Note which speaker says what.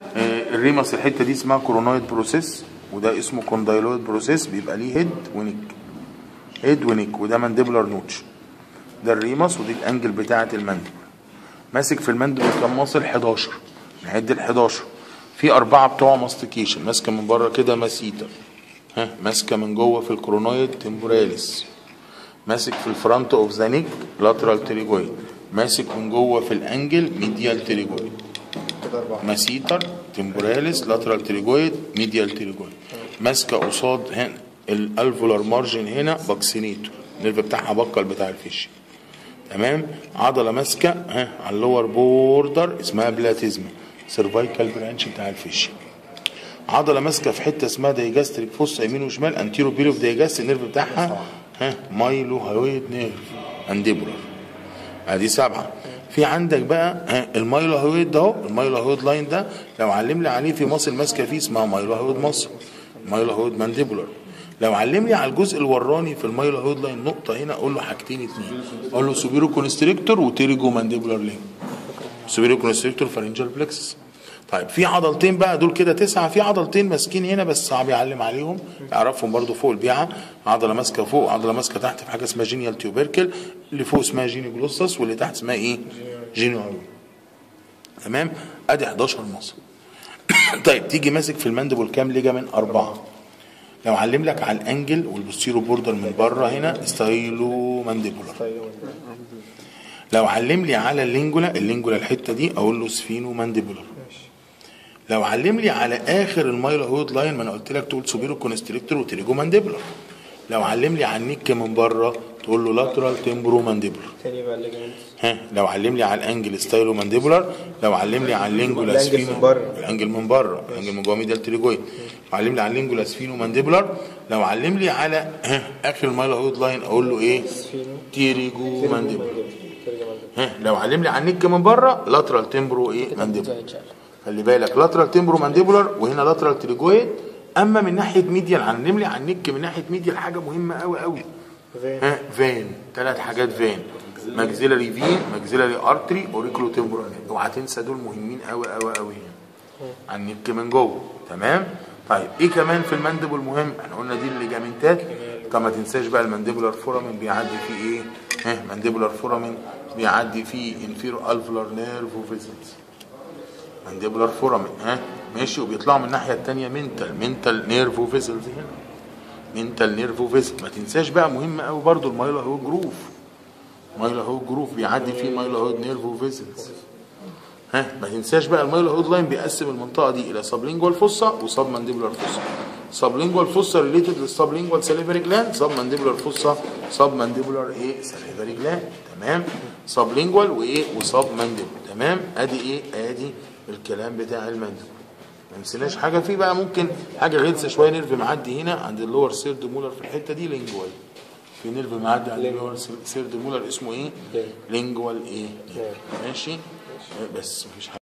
Speaker 1: آه، الريمس الحته دي اسمها كورونويد بروسيس وده اسمه كوندايلويد بروسيس بيبقى ليه هيد ونيك هيد ونيك وده مانديبولار نوتش ده الريمس ودي الانجل بتاعه المندبل ماسك في المندبل كام مصل 11 نعد ال 11 في اربعه بتوع ماستيكيشن ماسكه من بره كده ماسيتا ها ماسكه من جوه في الكرونويد تمبوراليس ماسك في الفرونت اوف ذا نيك لاترال تريجويد ماسك من جوه في الانجل ميديال تريجويد
Speaker 2: كده أربعة
Speaker 1: ماسيتر تمبوراليس لاترال تريجويد ميديال تريجويد ماسكه قصاد هنا الالفولار مارجن هنا باكسينيتو النيرف بتاعها بكل بتاع الفيش تمام عضله ماسكه ها على اللور بوردر اسمها بلاتيزما سيرفايكال برانش بتاع الفيش عضله ماسكه في حته اسمها دايجاستريك فوس يمين وشمال انتيرو بيرو في دايجاست النيرف بتاعها ها مايلو هايويد نيرف انديبولار ادي سبعه في عندك بقى ها المايلو هايويد ده اهو المايلو هايويد لاين ده لو علم لي عليه في مصل ماسكه فيه اسمها مايلو هايويد مصل مايلو هايويد مانديبولار لو علم لي على الجزء الوراني في المايلو هايويد لاين نقطه هنا اقول له حاجتين اتنين اقول له سوبيرو كونستريكتور وتيريجو مانديبولار لينك سوبيرو كونستريكتور فارنجال بلكسس طيب في عضلتين بقى دول كده تسعه في عضلتين ماسكين هنا بس صعب يعلم عليهم يعرفهم برضو فوق البيعه عضله ماسكه فوق وعضله ماسكه تحت في حاجه اسمها جينيال تيوبركل اللي فوق اسمها جيني جلوسس واللي تحت اسمها ايه؟ جينيو عيون تمام ادي 11 مصل طيب تيجي ماسك في المندبل كام ليجامين اربعه لو علم لك على الانجل والبوستيرو بوردر من بره هنا ستايلو مانديبولار لو علم لي على اللينجولا اللينجولا الحته دي اقول له سفينو مانديبولار لو علم لي على اخر المايلو هود لاين ما انا قلت لك تقول سوبيرو كونستريكتور وتريجو مانديبولار لو علم لي على النيك من بره تقول له لاترال تمبرو مانديبولار
Speaker 2: تاني بقى الليجمنت
Speaker 1: ها لو علم لي على الانجل ستايلو مانديبولار لو علم لي على اللينجولا
Speaker 2: الأنجل
Speaker 1: سفينو
Speaker 2: من بره.
Speaker 1: الانجل من بره الانجل من جوه ميديال تريجويد لو علم لي على اللينجولا سفينو مانديبولار لو علم لي على ها اخر المايلو هود لاين اقول له ايه تيريجو مانديبولار ها لو علم لي على النك من بره لاترال تمبرو ايه مانديبولار خلي بالك لاترال تمبرو مانديبولار وهنا لاترال تريجويد اما من ناحيه ميديال علم لي على النك من ناحيه ميديال حاجه مهمه قوي قوي ها فين ثلاث حاجات فين ماكسيلاري فين ماكسيلاري ارتري اوريكولو تمبرال اوعى تنسى دول مهمين قوي قوي قوي على النك من جوه تمام طيب ايه كمان في المانديبل مهم احنا قلنا دي الليجامنتات طب ما تنساش بقى المانديبولار فورامين بيعدي فيه ايه ها مانديبولار فورامين بيعدي فيه انفيرو الفولار نيرف وفيزلز مانديبولار فورامين ها ماشي وبيطلعوا من الناحيه الثانيه منتال منتال نيرف وفيزلز هنا منتال نيرف وفيزل ما تنساش بقى مهم قوي برضو المايلو هو جروف مايلو هو جروف بيعدي فيه مايلو هو نيرف وفيزلز ها ما تنساش بقى المايلو هود لاين بيقسم المنطقه دي الى سبلينجوال فوسا وسب مانديبولار فوسا سبلينجوال فوسا ريليتد للسبلينجوال ساليفري جلاند سب مانديبولار فوسا سب مانديبولار ايه ساليفري جلاند تمام سبلينجوال وايه وسب مانديبول تمام ادي ايه ادي الكلام بتاع المانديبول ما نسيناش حاجه فيه بقى ممكن حاجه غلسه شويه نيرف معدي هنا عند اللور سيرد مولر في الحته دي لينجوال في نيرف معدي عند اللور سيرد مولر اسمه ايه لينجوال ايه ماشي بس مفيش حاجه